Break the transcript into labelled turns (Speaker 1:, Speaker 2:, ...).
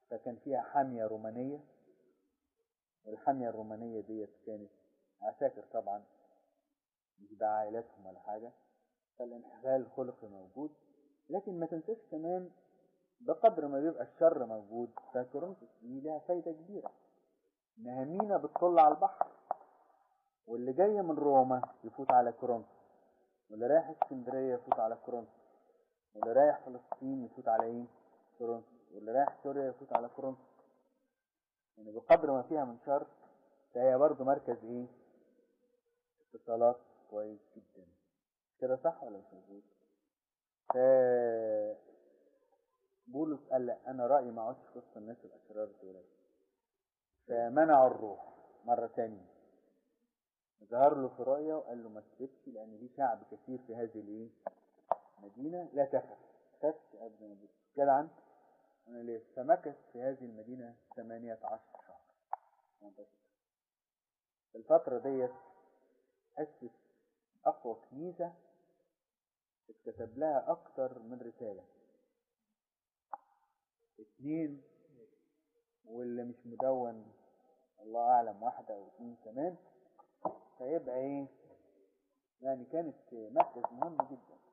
Speaker 1: فكان فيها حامية رومانية والحامية الرومانية ديت كانت عساكر طبعا مش بعائلاتهم ولا حاجة فالانحلال الخلقي موجود لكن ما تنساش كمان بقدر ما بيبقى الشر موجود فكورنثوس دي لها فايدة كبيرة إنها مينا بتطل على البحر واللي جاي من روما يفوت على كورنثوس واللي رايح اسكندرية يفوت على كورنثوس واللي رايح فلسطين يفوت على ايه؟ كورنثوس واللي رايح سوريا يفوت على كورنثوس يعني بقدر ما فيها من شر فهي برضه مركز ايه؟ اتصالات كويس جدا كده صح ولا مش مظبوط؟ ف بولس قال لا انا رايي ما اقعدش في وسط الناس الاشرار دول فمنعوا الروح مره ثانيه ظهر له في رؤيا وقال له ما تسيبش لان في شعب كثير في هذه الايه المدينه لا تخف خفش قبل ما تبص جدعا انا ليه فمكث في هذه المدينه 18 شهر 18 في الفتره ديت اسس اقوى كنيسه اتكتب لها اكتر من رساله اثنين واللي مش مدون الله اعلم واحده او اثنين كمان فيبقى ايه يعني كانت مركز مهم جدا